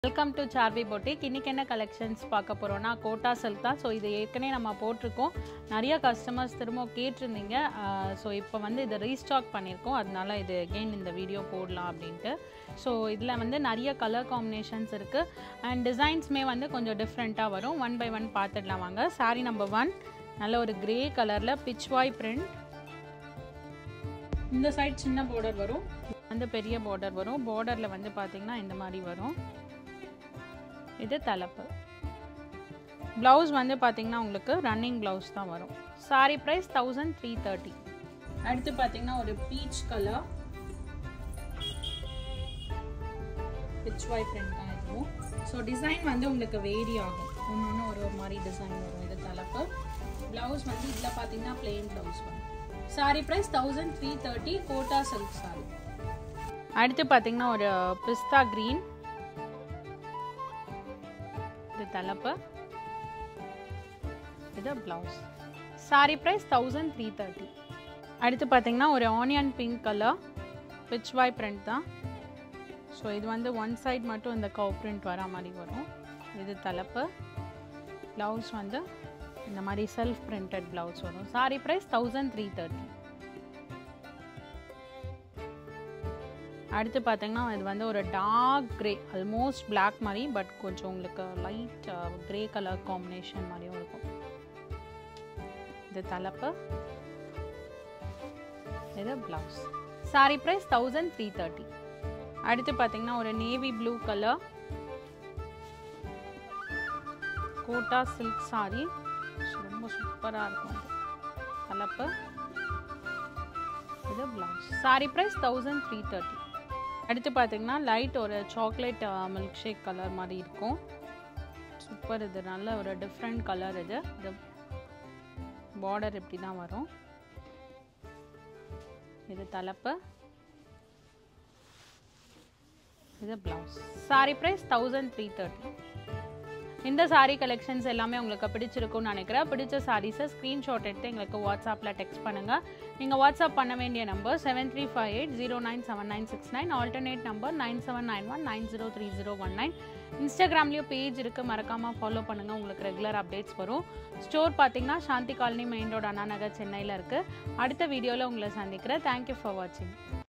welcome to Saarvi boutique இன்றைக்கி என்ன collections பார்க்க போகிறோன்னா கோட்டா சில்க் தான் ஸோ இது ஏற்கனவே நம்ம போட்டிருக்கோம் நிறைய கஸ்டமர்ஸ் திரும்ப கேட்டிருந்தீங்க ஸோ இப்போ வந்து இதை ரீஸ்டாக் பண்ணியிருக்கோம் அதனால இது அகெயின் இந்த வீடியோ போடலாம் அப்படின்ட்டு ஸோ இதில் வந்து நிறைய கலர் காம்பினேஷன்ஸ் இருக்குது அண்ட் டிசைன்ஸுமே வந்து கொஞ்சம் டிஃப்ரெண்ட்டாக வரும் ஒன் பை ஒன் பார்த்துடலாம் வாங்க சாரி நம்பர் ஒன் நல்ல ஒரு கிரே கலரில் பிச்வாய் பிரிண்ட் இந்த சைட் சின்ன பார்டர் வரும் வந்து பெரிய பார்டர் வரும் பார்டரில் வந்து பார்த்திங்கன்னா இந்த மாதிரி வரும் இது தலைப்பு ப்ளவுஸ் வந்து பார்த்திங்கன்னா உங்களுக்கு ரன்னிங் ப்ளவுஸ் தான் வரும் sari price thousand three thirty அடுத்து பார்த்தீங்கன்னா ஒரு peach colour pichwai print தான் இருக்கும் ஸோ டிசைன் வந்து உங்களுக்கு வேரி ஆகும் ஒன்று ஒன்று ஒரு ஒரு மாதிரி டிசைன் வரும் இது தலைப்பு ப்ளவுஸ் வந்து இதில் பார்த்தீங்கன்னா பிளெயின் ப்ளவுஸ் வரும் sari price thousand three thirty Kota silk sari அடுத்து பார்த்தீங்கன்னா ஒரு பிஸ்தா க்ரீன் இது தலைப்பு இது blouse sorry price thousand three thirty அடுத்து பார்த்தீங்கன்னா ஒரு onion pink colour pichwai print தான் ஸோ இது வந்து ஒன் சைட் மட்டும் இந்த கவ் பிரிண்ட் வரா மாதிரி வரும் இது தலைப்பு ப்ளவுஸ் வந்து இந்த மாதிரி செல்ஃப் பிரிண்டட் ப்ளவுஸ் வரும் sari price thousand three thirty அடுத்து பார்த்தீங்கன்னா இது வந்து ஒரு டார்க் க்ரே ஆல்மோஸ்ட் பிளாக் மாதிரி பட் கொஞ்சம் உங்களுக்கு லைட் க்ரே கலர் காம்பினேஷன் மாதிரியும் இருக்கும் இது தலைப்பு இது blouse sorry price thousand three thirty அடுத்து பார்த்தீங்கன்னா ஒரு navy blue colour Kota silk sari ரொம்ப சூப்பராக இருக்கும் அது தலைப்பு இது blouse sorry price thousand three thirty அடுத்து பார்த்தீங்கன்னா லைட் ஒரு சாக்லேட் மில்க் ஷேக் கலர் மாதிரி இருக்கும் சூப்பர் இது நல்ல ஒரு டிஃப்ரெண்ட் கலர் இது இது பார்டர் இப்படி தான் வரும் இது தலைப்பு இது blouse sorry price thousand three thirty இந்த சாரீ கலெக்ஷன்ஸ் எல்லாமே உங்களுக்கு பிடிச்சிருக்கும்னு நினைக்கிறேன் பிடிச்ச சாரீஸை ஸ்க்ரீன்ஷாட் எடுத்து எங்களுக்கு வாட்ஸ்அப்பில் டெக்ஸ்ட் பண்ணுங்கள் நீங்கள் வாட்ஸ்அப் பண்ண வேண்டிய number seven three five eight zero nine seven nine six nine alternate number nine seven nine one nine zero three zero one nine இன்ஸ்டாகிராம்லேயும் பேஜ் இருக்குது மறக்காமல் ஃபாலோ பண்ணுங்கள் உங்களுக்கு ரெகுலர் அப்டேட்ஸ் வரும் ஸ்டோர் பார்த்தீங்கன்னா Shanti colony main road Anna Nagar சென்னையில் இருக்குது அடுத்த வீடியோவில் உங்களை சந்திக்கிறேன் தேங்க்யூ ஃபார் வாட்சிங்